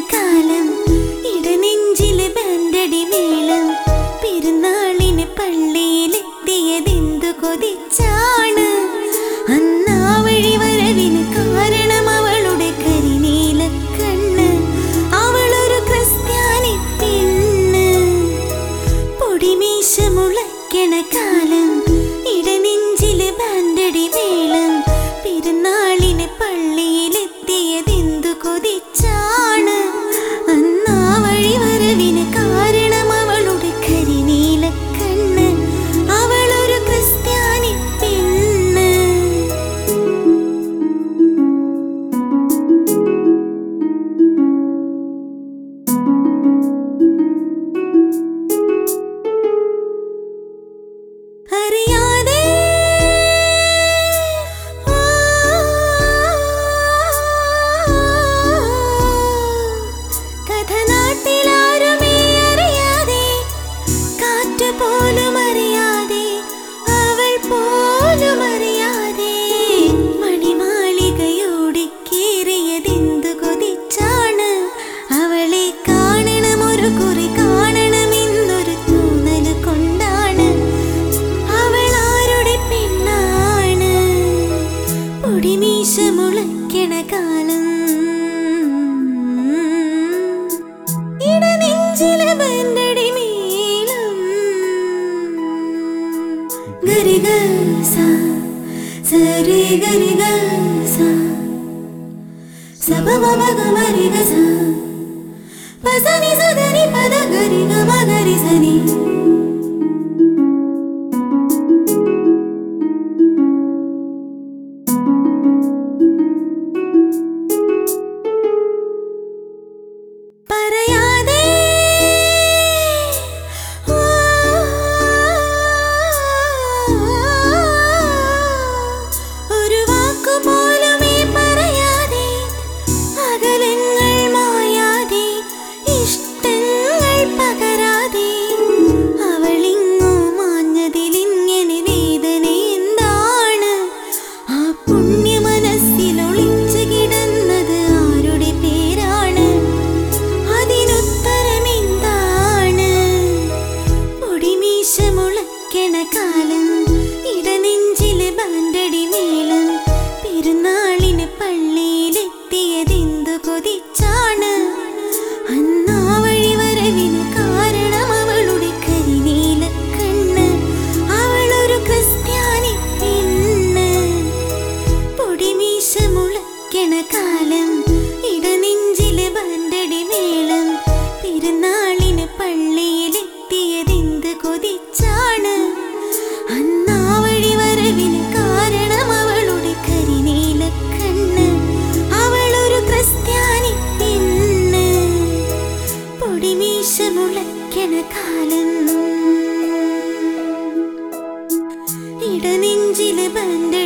കാലം ഇടനെഞ്ചില് ബാൻഡടി മേളം പെരുന്നാളിന് പള്ളിയിലെത്തിയതെന്തു കൊതിച്ചാണ് അന്നാ വഴി വരവിന് കാരണം അവളുടെ കരിനീല കണ്ണ് അവളൊരു ക്രിസ്ത്യാനി പെണ്ണ് പൊടിമീശ മുളയ്ക്കണ കാലം ഇടനെഞ്ചില് ബാൻഡടി മേളം പെരുന്നാളിന് പള്ളിയിലെത്തിയതെന്തു കൊതിച്ചാണ് അന്നാ വഴി വരവിന് കാരണം അവളുടെ കരിനീല കണ്ണ് അവളൊരു ക്രിസ്ത്യാനി പെണ്ണ് അറിയാതെ കഥ നാട്ടിലാരുമേ അറിയാതെ കാറ്റ് പോലും അറിയാതെ അവൾ പോലും അറിയാതെ മണിമാളികയോടിക്കേറിയതെന്തു കൊതിച്ചാണ് അവളെ കാണണം ഒരു കുറി കാണണമെന്നൊരു തോന്നല് കൊണ്ടാണ് അവൾ ആരുടെ പെണ്ണാണ് പൊടിമീശ മുളയ്ക്കണ കാലം ഇടനെഞ്ചിലെ ബന്ധടി മേളം ഗരിഗ സ സരി ഗരിഗ സ സബ മമ ഗമരിഗ സ പസനി സദനി പദ ഗരിഗ മഗരി സനി പറയാതെ ഒരു വാക്കു പോലുമേ പറയാതെ അകലങ്ങൾ മായാതെ ഇഷ്ടങ്ങൾ പകരാതെ അവളിങ്ങോ മാഞ്ഞതിലിങ്ങനെ വേദന എന്താണ് ആ പുണ്യ മനസ്സിൽ ഒളിച്ചു കിടന്നത് ആരുടെ പേരാണ് അതിനുത്തരമെന്താണ് പൊടിമീശ മുളയ്ക്കണ കാലം ഇടനെഞ്ചിലെ ബാൻഡടി മേളം പെരുന്നാളിന് പള്ളിയിലെത്തിയതെന്തു കൊതിച്ചാണ് അന്നാ വഴി വരവിന് കാരണം അവളുടെ കരിനീല കണ്ണ് അവളൊരു ക്രിസ്ത്യാനി പെണ്ണ് പൊടിമീശ മുളയ്ക്കണ കാലം ഇടനെഞ്ചിലെ ബാൻഡടി മേളം പെരുന്നാളിന് പള്ളിയിലെത്തിയതെന്ത് കൊതിച്ചാണ് അന്നാ വഴി വരവിന് കാരണം അവളുടെ കരിനീല കണ്ണ് അവളൊരു ക്രിസ്ത്യാനി പെണ്ണ് പൊടിമീശ മുളയ്ക്കണ കാലം ഇടനെഞ്ചിലെ ബന്ധ